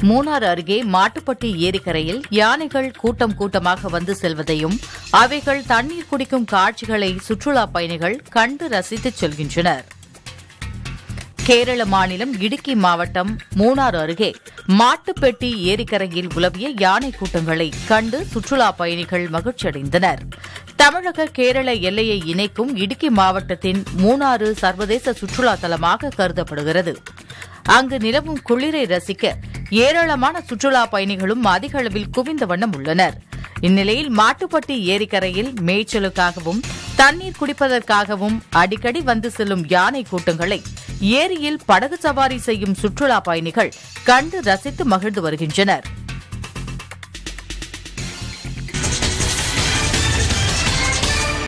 மூணாறு அருகே மாட்டுப்பட்டி ஏரிக்கரையில் யானைகள் கூட்டம் கூட்டமாக வந்து செல்வதையும் அவைகள் தண்ணீர் குடிக்கும் காட்சிகளை சுற்றுலா பயணிகள் கண்டு ரசித்துச் செல்கின்றனர் கேரள மாநிலம் இடுக்கி மாவட்டம் மூணாறு அருகே மாட்டுப்பெட்டி ஏரிக்கரையில் உலவிய யானை கூட்டங்களை கண்டு சுற்றுலா பயணிகள் மகிழ்ச்சியடைந்தனர் தமிழக கேரள எல்லையை இணைக்கும் இடுக்கி மாவட்டத்தின் மூணாறு சர்வதேச சுற்றுலா தலமாக கருதப்படுகிறது அங்கு நிலவும் குளிரை ரசிக்க ஏராளமான சுற்றுலா பயணிகளும் அதிக அளவில் குவிந்த வண்ணம் உள்ளனர் இந்நிலையில் மாட்டுப்பட்டி ஏரிக்கரையில் மேய்ச்சலுக்காகவும் தண்ணீர் குடிப்பதற்காகவும் அடிக்கடி வந்து செல்லும் யானை கூட்டங்களை ஏரியில் படகு சவாரி செய்யும் சுற்றுலா பயணிகள் கண்டு ரசித்து மகிழ்ந்து வருகின்றனர்